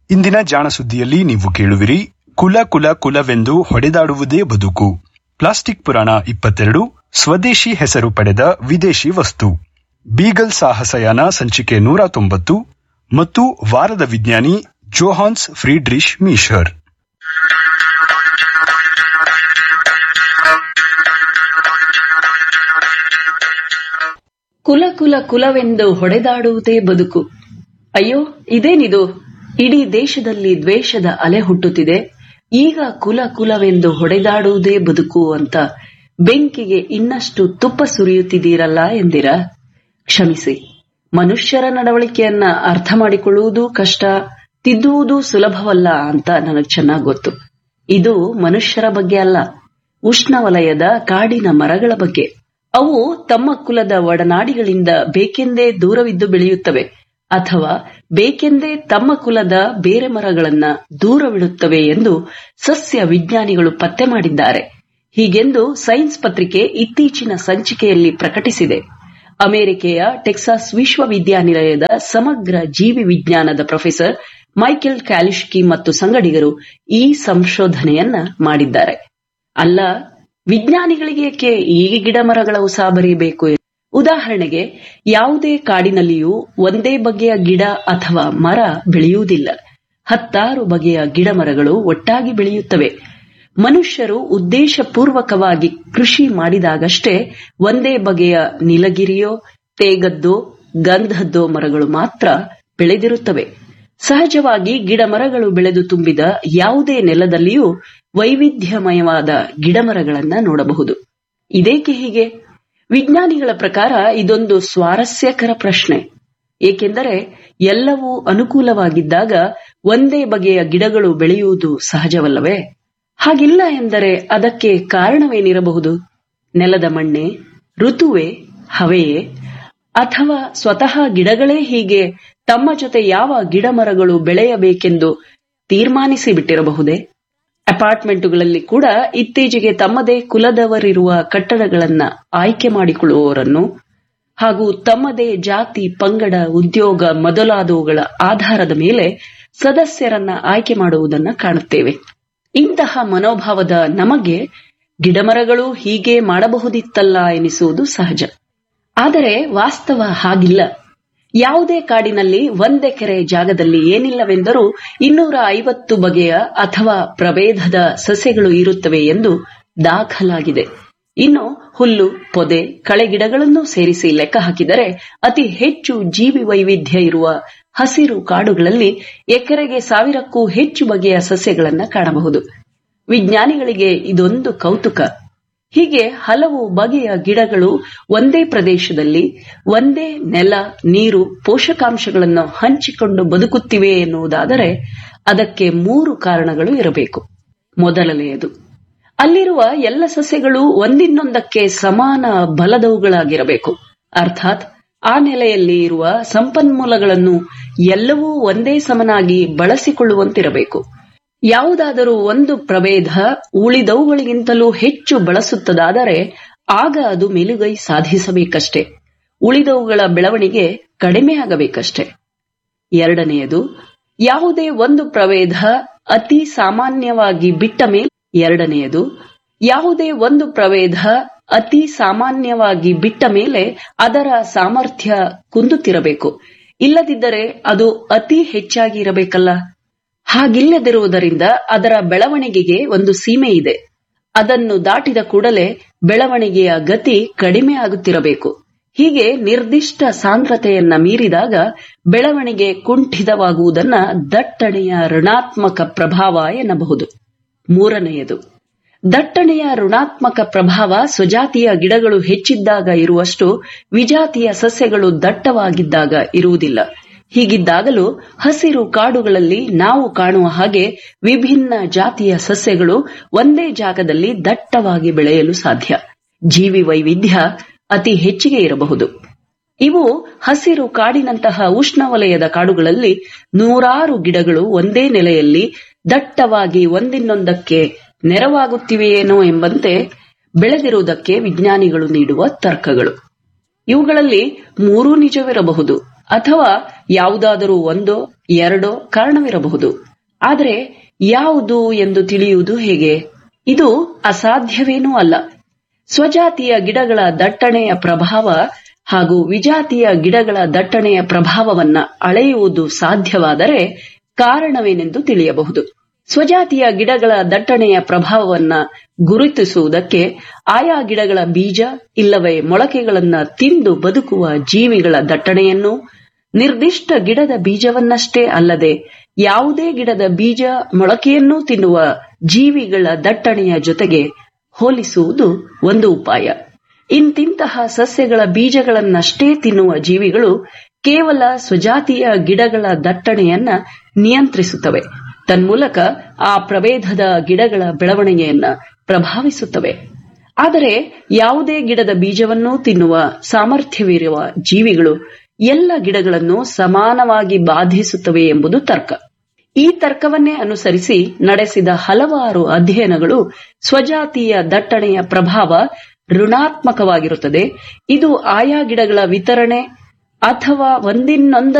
ಇಂದಿನ ಜಾಣ ಸುದ್ದಿಯಲ್ಲಿ ನೀವು ಕೇಳುವಿರಿ ಕುಲ ಕುಲ ಕುಲವೆಂದು ಹೊಡೆದಾಡುವುದೇ ಬದುಕು ಪ್ಲಾಸ್ಟಿಕ್ ಪುರಾಣ ಇಪ್ಪತ್ತೆರಡು ಸ್ವದೇಶಿ ಹೆಸರು ಪಡೆದ ವಿದೇಶಿ ವಸ್ತು ಬೀಗಲ್ ಸಾಹಸಯಾನ ಸಂಚಿಕೆ ನೂರ ತೊಂಬತ್ತು ಮತ್ತು ವಾರದ ವಿಜ್ಞಾನಿ ಜೋಹಾನ್ಸ್ ಫ್ರೀಡ್ರಿಶ್ ಮೀಶರ್ ಕುಲ ಕುಲ ಕುಲವೆಂದು ಹೊಡೆದಾಡುವುದೇ ಬದುಕು ಅಯ್ಯೋ ಇದೇನಿದು ಇಡೀ ದೇಶದಲ್ಲಿ ದ್ವೇಷದ ಅಲೆ ಹುಟ್ಟುತ್ತಿದೆ ಈಗ ಕುಲ ಕುಲವೆಂದು ಹೊಡೆದಾಡುವುದೇ ಬದುಕು ಅಂತ ಬೆಂಕಿಗೆ ಇನ್ನಷ್ಟು ತುಪ್ಪ ಸುರಿಯುತ್ತಿದ್ದೀರಲ್ಲ ಎಂದಿರ ಕ್ಷಮಿಸಿ ಮನುಷ್ಯರ ನಡವಳಿಕೆಯನ್ನ ಅರ್ಥ ಮಾಡಿಕೊಳ್ಳುವುದು ಕಷ್ಟ ತಿದ್ದುವುದು ಸುಲಭವಲ್ಲ ಅಂತ ನನಗ್ ಚೆನ್ನಾಗ್ ಗೊತ್ತು ಇದು ಮನುಷ್ಯರ ಬಗ್ಗೆ ಅಲ್ಲ ಉಷ್ಣವಲಯದ ಕಾಡಿನ ಮರಗಳ ಬಗ್ಗೆ ಅವು ತಮ್ಮ ಕುಲದ ಒಡನಾಡಿಗಳಿಂದ ಬೇಕೆಂದೇ ದೂರವಿದ್ದು ಬೆಳೆಯುತ್ತವೆ ಅಥವಾ ಬೇಕೆಂದೇ ತಮ್ಮ ಕುಲದ ಬೇರೆ ಮರಗಳನ್ನ ದೂರವಿಡುತ್ತವೆ ಎಂದು ಸಸ್ಯ ವಿಜ್ಞಾನಿಗಳು ಪತ್ತೆ ಮಾಡಿದ್ದಾರೆ ಹೀಗೆಂದು ಸೈನ್ಸ್ ಪತ್ರಿಕೆ ಇತ್ತೀಚಿನ ಸಂಚಿಕೆಯಲ್ಲಿ ಪ್ರಕಟಿಸಿದೆ ಅಮೆರಿಕೆಯ ಟೆಕ್ಸಾಸ್ ವಿಶ್ವವಿದ್ಯಾನಿಲಯದ ಸಮಗ್ರ ಜೀವಿ ವಿಜ್ಞಾನದ ಪ್ರೊಫೆಸರ್ ಮೈಕೆಲ್ ಕ್ಯಾಲಿಶ್ಕಿ ಮತ್ತು ಸಂಗಡಿಗರು ಈ ಸಂಶೋಧನೆಯನ್ನ ಮಾಡಿದ್ದಾರೆ ಅಲ್ಲ ವಿಜ್ಞಾನಿಗಳಿಗೆ ಏಕೆ ಈ ಗಿಡ ಮರಗಳ ಉಸಾಬರಿ ಬೇಕು ಉದಾಹರಣೆಗೆ ಯಾವುದೇ ಕಾಡಿನಲ್ಲಿಯೂ ಒಂದೇ ಬಗೆಯ ಗಿಡ ಅಥವಾ ಮರ ಬೆಳೆಯುವುದಿಲ್ಲ ಹತ್ತಾರು ಬಗೆಯ ಗಿಡ ಮರಗಳು ಒಟ್ಟಾಗಿ ಬೆಳೆಯುತ್ತವೆ ಮನುಷ್ಯರು ಉದ್ದೇಶಪೂರ್ವಕವಾಗಿ ಕೃಷಿ ಮಾಡಿದಾಗಷ್ಟೇ ಒಂದೇ ಬಗೆಯ ನೀಲಗಿರಿಯೋ ತೇಗದ್ದೋ ಗಂಧದ್ದೋ ಮರಗಳು ಮಾತ್ರ ಬೆಳೆದಿರುತ್ತವೆ ಸಹಜವಾಗಿ ಗಿಡ ಮರಗಳು ಬೆಳೆದು ತುಂಬಿದ ಯಾವುದೇ ನೆಲದಲ್ಲಿಯೂ ವೈವಿಧ್ಯಮಯವಾದ ಗಿಡಮರಗಳನ್ನ ನೋಡಬಹುದು ಇದೇಕೆ ಹೀಗೆ ವಿಜ್ಞಾನಿಗಳ ಪ್ರಕಾರ ಇದೊಂದು ಸ್ವಾರಸ್ಯಕರ ಪ್ರಶ್ನೆ ಏಕೆಂದರೆ ಎಲ್ಲವೂ ಅನುಕೂಲವಾಗಿದ್ದಾಗ ಒಂದೇ ಬಗೆಯ ಗಿಡಗಳು ಬೆಳೆಯುವುದು ಸಹಜವಲ್ಲವೇ ಹಾಗಿಲ್ಲ ಎಂದರೆ ಅದಕ್ಕೆ ಕಾರಣವೇನಿರಬಹುದು ನೆಲದ ಮಣ್ಣೆ ಋತುವೆ ಹವೆಯೇ ಅಥವಾ ಸ್ವತಃ ಗಿಡಗಳೇ ಹೀಗೆ ತಮ್ಮ ಜೊತೆ ಯಾವ ಗಿಡ ಮರಗಳು ಬೆಳೆಯಬೇಕೆಂದು ತೀರ್ಮಾನಿಸಿ ಬಿಟ್ಟಿರಬಹುದೇ ಅಪಾರ್ಟ್ಮೆಂಟುಗಳಲ್ಲಿ ಕೂಡ ಇತ್ತೀಚೆಗೆ ತಮ್ಮದೇ ಕುಲದವರಿರುವ ಕಟ್ಟಡಗಳನ್ನ ಆಯ್ಕೆ ಮಾಡಿಕೊಳ್ಳುವವರನ್ನು ಹಾಗೂ ತಮ್ಮದೇ ಜಾತಿ ಪಂಗಡ ಉದ್ಯೋಗ ಮೊದಲಾದವುಗಳ ಆಧಾರದ ಮೇಲೆ ಸದಸ್ಯರನ್ನ ಆಯ್ಕೆ ಮಾಡುವುದನ್ನ ಕಾಣುತ್ತೇವೆ ಇಂತಹ ಮನೋಭಾವದ ನಮಗೆ ಗಿಡಮರಗಳು ಹೀಗೆ ಮಾಡಬಹುದಿತ್ತಲ್ಲ ಎನಿಸುವುದು ಸಹಜ ಆದರೆ ವಾಸ್ತವ ಹಾಗಿಲ್ಲ ಯಾವುದೇ ಕಾಡಿನಲ್ಲಿ ಒಂದೆಕರೆ ಜಾಗದಲ್ಲಿ ಏನಿಲ್ಲವೆಂದರೂ ಇನ್ನೂರ ಐವತ್ತು ಬಗೆಯ ಅಥವಾ ಪ್ರಭೇದದ ಸಸ್ಯಗಳು ಇರುತ್ತವೆ ಎಂದು ದಾಖಲಾಗಿದೆ ಇನ್ನು ಹುಲ್ಲು ಪೊದೆ ಕಳೆಗಿಡಗಳನ್ನು ಸೇರಿಸಿ ಲೆಕ್ಕ ಹಾಕಿದರೆ ಅತಿ ಹೆಚ್ಚು ಜೀವಿ ವೈವಿಧ್ಯ ಇರುವ ಹಸಿರು ಕಾಡುಗಳಲ್ಲಿ ಎಕರೆಗೆ ಸಾವಿರಕ್ಕೂ ಹೆಚ್ಚು ಬಗೆಯ ಸಸ್ಯಗಳನ್ನ ಕಾಣಬಹುದು ವಿಜ್ಞಾನಿಗಳಿಗೆ ಇದೊಂದು ಕೌತುಕ ಹೀಗೆ ಹಲವು ಬಗೆಯ ಗಿಡಗಳು ಒಂದೇ ಪ್ರದೇಶದಲ್ಲಿ ಒಂದೇ ನೆಲ ನೀರು ಪೋಷಕಾಂಶಗಳನ್ನು ಹಂಚಿಕೊಂಡು ಬದುಕುತ್ತಿವೆ ಎನ್ನುವುದಾದರೆ ಅದಕ್ಕೆ ಮೂರು ಕಾರಣಗಳು ಇರಬೇಕು ಮೊದಲನೆಯದು ಅಲ್ಲಿರುವ ಎಲ್ಲ ಸಸ್ಯಗಳು ಒಂದಿನ್ನೊಂದಕ್ಕೆ ಸಮಾನ ಬಲದವುಗಳಾಗಿರಬೇಕು ಅರ್ಥಾತ್ ಆ ನೆಲೆಯಲ್ಲಿ ಇರುವ ಸಂಪನ್ಮೂಲಗಳನ್ನು ಎಲ್ಲವೂ ಒಂದೇ ಸಮನಾಗಿ ಬಳಸಿಕೊಳ್ಳುವಂತಿರಬೇಕು ಯಾವುದಾದರೂ ಒಂದು ಪ್ರಭೇದ ಉಳಿದವುಗಳಿಗಿಂತಲೂ ಹೆಚ್ಚು ಬಳಸುತ್ತದಾದರೆ ಆಗ ಅದು ಮೆಲುಗೈ ಸಾಧಿಸಬೇಕಷ್ಟೇ ಉಳಿದವುಗಳ ಬೆಳವಣಿಗೆ ಕಡಿಮೆಯಾಗಬೇಕಷ್ಟೇ ಎರಡನೆಯದು ಯಾವುದೇ ಒಂದು ಪ್ರಭೇದ ಅತಿ ಸಾಮಾನ್ಯವಾಗಿ ಬಿಟ್ಟ ಮೇಲೆ ಎರಡನೆಯದು ಯಾವುದೇ ಒಂದು ಪ್ರಭೇದ ಅತಿ ಸಾಮಾನ್ಯವಾಗಿ ಬಿಟ್ಟ ಮೇಲೆ ಅದರ ಸಾಮರ್ಥ್ಯ ಕುಂದುತ್ತಿರಬೇಕು ಇಲ್ಲದಿದ್ದರೆ ಅದು ಅತಿ ಹೆಚ್ಚಾಗಿ ಇರಬೇಕಲ್ಲ ಹಾಗಿಲ್ಲದಿರುವುದರಿಂದ ಅದರ ಬೆಳವಣಿಗೆಗೆ ಒಂದು ಸೀಮೆ ಇದೆ ಅದನ್ನು ದಾಟಿದ ಕೂಡಲೇ ಬೆಳವಣಿಗೆಯ ಗತಿ ಕಡಿಮೆ ಆಗುತ್ತಿರಬೇಕು ಹೀಗೆ ನಿರ್ದಿಷ್ಟ ಸಾಂದ್ರತೆಯನ್ನ ಮೀರಿದಾಗ ಬೆಳವಣಿಗೆ ಕುಂಠಿತವಾಗುವುದನ್ನ ದಟ್ಟಣೆಯ ಋಣಾತ್ಮಕ ಪ್ರಭಾವ ಎನ್ನಬಹುದು ಮೂರನೆಯದು ದಟ್ಟಣೆಯ ಋಣಾತ್ಮಕ ಪ್ರಭಾವ ಸ್ವಜಾತಿಯ ಗಿಡಗಳು ಹೆಚ್ಚಿದ್ದಾಗ ಇರುವಷ್ಟು ವಿಜಾತಿಯ ಸಸ್ಯಗಳು ದಟ್ಟವಾಗಿದ್ದಾಗ ಇರುವುದಿಲ್ಲ ಹೀಗಿದ್ದಾಗಲೂ ಹಸಿರು ಕಾಡುಗಳಲ್ಲಿ ನಾವು ಕಾಣುವ ಹಾಗೆ ವಿಭಿನ್ನ ಜಾತಿಯ ಸಸ್ಯಗಳು ಒಂದೇ ಜಾಗದಲ್ಲಿ ದಟ್ಟವಾಗಿ ಬೆಳೆಯಲು ಸಾಧ್ಯ ಜೀವಿ ವೈವಿಧ್ಯ ಅತಿ ಹೆಚ್ಚಿಗೆ ಇರಬಹುದು ಇವು ಹಸಿರು ಕಾಡಿನಂತಹ ಉಷ್ಣವಲಯದ ಕಾಡುಗಳಲ್ಲಿ ನೂರಾರು ಗಿಡಗಳು ಒಂದೇ ನೆಲೆಯಲ್ಲಿ ದಟ್ಟವಾಗಿ ಒಂದಿನ್ನೊಂದಕ್ಕೆ ನೆರವಾಗುತ್ತಿವೆಯೇನೋ ಎಂಬಂತೆ ಬೆಳೆದಿರುವುದಕ್ಕೆ ವಿಜ್ಞಾನಿಗಳು ನೀಡುವ ತರ್ಕಗಳು ಇವುಗಳಲ್ಲಿ ಮೂರೂ ನಿಜವಿರಬಹುದು ಅಥವಾ ಯಾವುದಾದರೂ ಒಂದೋ ಎರಡೋ ಕಾರಣವಿರಬಹುದು ಆದರೆ ಯಾವುದು ಎಂದು ತಿಳಿಯುವುದು ಹೇಗೆ ಇದು ಅಸಾಧ್ಯವೇನೂ ಅಲ್ಲ ಸ್ವಜಾತಿಯ ಗಿಡಗಳ ದಟ್ಟಣೆಯ ಪ್ರಭಾವ ಹಾಗೂ ವಿಜಾತಿಯ ಗಿಡಗಳ ದಟ್ಟಣೆಯ ಪ್ರಭಾವವನ್ನ ಅಳೆಯುವುದು ಸಾಧ್ಯವಾದರೆ ಕಾರಣವೇನೆಂದು ತಿಳಿಯಬಹುದು ಸ್ವಜಾತಿಯ ಗಿಡಗಳ ದಟ್ಟಣೆಯ ಪ್ರಭಾವವನ್ನ ಗುರುತಿಸುವುದಕ್ಕೆ ಆಯಾ ಗಿಡಗಳ ಬೀಜ ಇಲ್ಲವೇ ಮೊಳಕೆಗಳನ್ನ ತಿಂದು ಬದುಕುವ ಜೀವಿಗಳ ದಟ್ಟಣೆಯನ್ನು ನಿರ್ದಿಷ್ಟ ಗಿಡದ ಬೀಜವನ್ನಷ್ಟೇ ಅಲ್ಲದೆ ಯಾವುದೇ ಗಿಡದ ಬೀಜ ಮೊಳಕೆಯನ್ನೂ ತಿನ್ನುವ ಜೀವಿಗಳ ದಟ್ಟಣೆಯ ಜೊತೆಗೆ ಹೋಲಿಸುವುದು ಒಂದು ಉಪಾಯ ಇಂತಿಂತಹ ಸಸ್ಯಗಳ ಬೀಜಗಳನ್ನಷ್ಟೇ ತಿನ್ನುವ ಜೀವಿಗಳು ಕೇವಲ ಸ್ವಜಾತಿಯ ಗಿಡಗಳ ದಟ್ಟಣೆಯನ್ನ ನಿಯಂತ್ರಿಸುತ್ತವೆ ತನ್ಮೂಲಕ ಆ ಪ್ರಭೇದದ ಗಿಡಗಳ ಬೆಳವಣಿಗೆಯನ್ನ ಪ್ರಭಾವಿಸುತ್ತವೆ ಆದರೆ ಯಾವುದೇ ಗಿಡದ ಬೀಜವನ್ನೂ ತಿನ್ನುವ ಸಾಮರ್ಥ್ಯವಿರುವ ಜೀವಿಗಳು ಎಲ್ಲ ಗಿಡಗಳನ್ನು ಸಮಾನವಾಗಿ ಬಾಧಿಸುತ್ತವೆ ಎಂಬುದು ತರ್ಕ ಈ ತರ್ಕವನ್ನೇ ಅನುಸರಿಸಿ ನಡೆಸಿದ ಹಲವಾರು ಅಧ್ಯಯನಗಳು ಸ್ವಜಾತಿಯ ದಟ್ಟಣೆಯ ಪ್ರಭಾವ ಋಣಾತ್ಮಕವಾಗಿರುತ್ತದೆ ಇದು ಆಯಾ ಗಿಡಗಳ ವಿತರಣೆ ಅಥವಾ ಒಂದಿನ್ನೊಂದ